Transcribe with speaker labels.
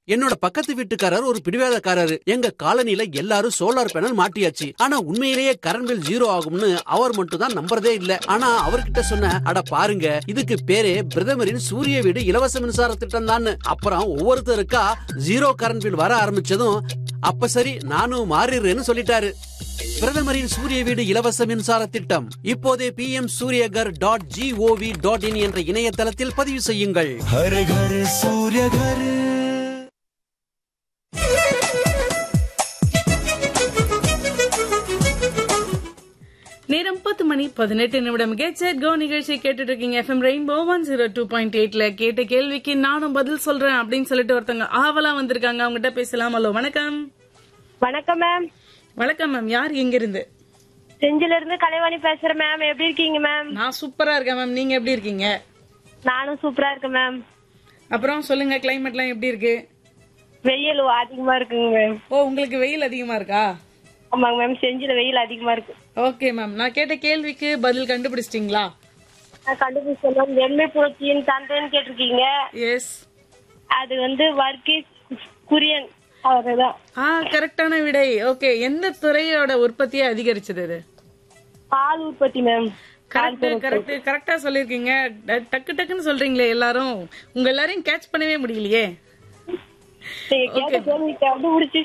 Speaker 1: என்னோட பக்கத்து வீட்டுக்காரர் ஒரு பிடிவாதக்காரரு எங்க காலனில எல்லாரும் சோலார் பேனல் மாட்டியாச்சு ஆனா உண்மையிலேயே கரண்ட் பில் ஜீரோ ஆகும்னு அவர் மட்டும் தான் நம்புறதே இல்ல ஆனா அவர்கிட்ட சொன்ன அட பாருங்க இதுக்கு பேரே பிரதமரின் சூரிய வீடு இலவச மின்சார திட்டம் தான் அப்புறம் ஒவ்வொருத்தருக்கா ஜீரோ கரண்ட் பில் வர ஆரம்பிச்சதும் அப்ப சரி நானும் மாறிடுறேன்னு சொல்லிட்டாரு பிரதமரின் சூரிய வீடு இலவச மின்சார திட்டம் இப்போதே P M Suryaghar dot G O V dot in என்ற இணையதளத்தில் பதிவு செய்யுங்கள்
Speaker 2: हर घर सूर्य घर
Speaker 3: நேரம் பத்து மணி பதினெட்டு நிமிடம் கெட் செட் கோ நிகழ்ச்சி கேட்டுட்டு இருக்கீங்க FM rainbow one zero two point எயிட்ல கேட்ட கேள்விக்கு நானும் பதில் சொல்றேன் அப்படின்னு சொல்லிட்டு ஒருத்தவங்க ஆவலா வந்திருக்காங்க அவங்ககிட்ட பேசலாம் ஹலோ வணக்கம்
Speaker 4: வணக்கம் மேம்
Speaker 3: வணக்கம் மேம் யார் எங்க இருந்து
Speaker 4: செஞ்சில இருந்து கலைவாணி பேசுறேன் மேம் எப்படி இருக்கீங்க மேம்
Speaker 3: நான் சூப்பரா இருக்கேன் மேம் நீங்க எப்படி இருக்கீங்க
Speaker 4: நானும் சூப்பரா இருக்கேன் மேம்
Speaker 3: அப்புறம் சொல்லுங்க கிளைமேட்லாம் எப்படி இருக்கு
Speaker 4: வெயில் அதிகமா இருக்குங்க மேம்
Speaker 3: ஓ உங்களுக்கு வெயில் அதிகமா இருக்கா
Speaker 4: ஆமாங்க மேம் செஞ்சில வெயில் அதிகமா இருக்கு
Speaker 3: ஓகே மேம் நான் கேட்ட கேள்விக்கு பதில் கண்டுபிடிச்சிட்டீங்களா
Speaker 4: நான் கண்டுபிடிச்சேன் மேம் எம்ஏ புரட்சியின் தந்தைன்னு கேட்டிருக்கீங்க
Speaker 3: எஸ்
Speaker 4: அது வந்து வர்க்கீஸ் குரியன் அவர்தான்
Speaker 3: ஆ கரெக்டான விடை ஓகே எந்த துறையோட உற்பத்தியை அதிகரிச்சது இது
Speaker 4: பால் உற்பத்தி மேம்
Speaker 3: கரெக்ட் கரெக்ட் கரெக்டா சொல்லிருக்கீங்க ட- டக்கு டக்குன்னு சொல்றீங்களே எல்லாரும் உங்க எல்லாரையும் கேட்ச் பண்ணவே முடியலையே
Speaker 4: நீங்க கேட்ட கேள்வி கண்டுபிடிச்சு